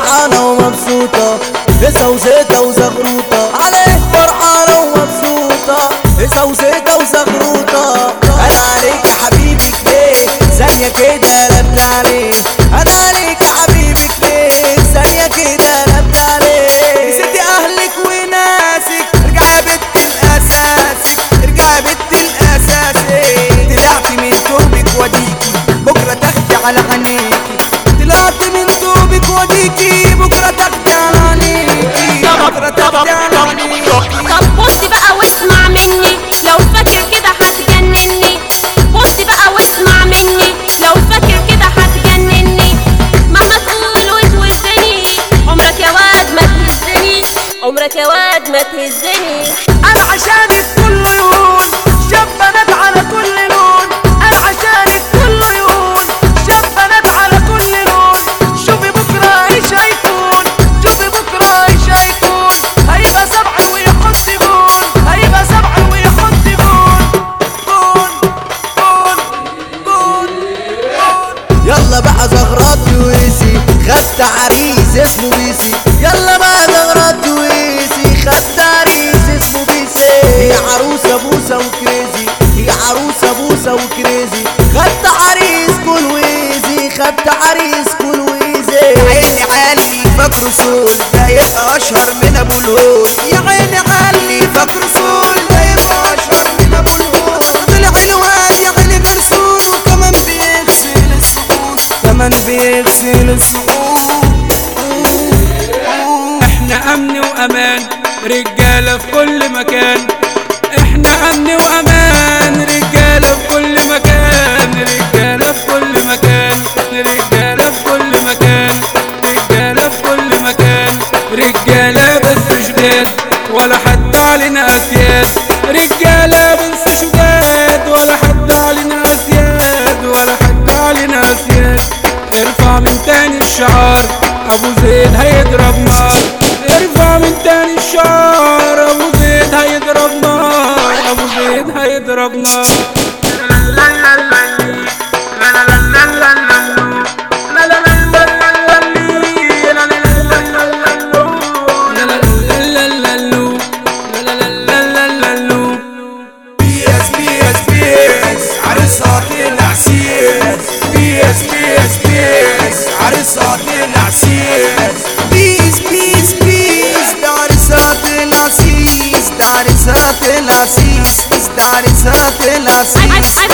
فرحانة ومبسوطة هسة وزيتة وزغروطة عليه فرحانة ومبسوطة هسة وزيتة وزغروطة انا عليك يا حبيبي ليه ثانية كده قلبت عليك انا عليك يا حبيبي ليه ثانية كده قلبت عليك نسيتي اهلك وناسك ارجع يا بنت الاساسك ارجع يا بنت الاساسك طلعت من ثوبك وديكي بكرة تاخدي على عينيكي طلعت من ثوبك وديكي بكرة تاخدي على عينيكي بكرة تاخدي على عينيكي طب بص بقى واسمع مني لو فاكر كده هتجنني بص بقى واسمع مني لو فاكر كده هتجنني مهما تقول وتوزني عمرك يا واد ما تهزني عمرك يا واد ما تهزني انا عشانك كل يوم شاب بنات على كل لون انا عشانك كل يوم شاب بنات على كل لون شوفي بكره ايش هيكون شوفي بكره ايش هيكون هيبقى سبعة ويحط جون هيبقى سبعة ويحط جون جون جون جون يلا بقى زغرات ويسي خدت عريس اسمه بيسي يلا بقى زغرات ويسي خدت عريس اسمه بيسي هي عروسة بوسة وكريزي هي عروسة بوسة وكريزي خدت عريس كل ويزي خدت عريس كل ويزي يا عيني علي فاكره سول ده يبقى اشهر من ابو الهول يا عيني علي فاكره سول ده يبقى اشهر من ابو الهول طلع الواد يا عيني مرسول وكمان بيغسل الصحون كمان بيغسل الصحون احنا امن وامان رجاله في كل مكان احنا امن وامان رجاله في كل مكان رجاله في كل مكان رجاله في كل مكان رجاله في كل مكان رجاله بس شداد ولا حد علينا اسياد رجاله بس شداد ولا حد علينا اسياد ولا حد علينا اسياد ارفع من تاني الشعار ابو زيد هيضرب نار ارفع من تاني الشعار ابو زيد هيضرب نار ابو زيد هيضرب نار بيس بيس بيس عريسات العسيس بيس بيس بيس عريسات العسيس بيس بيس بيس ده عريسات العسيس ده عريسات العسيس ده عريسات العسيس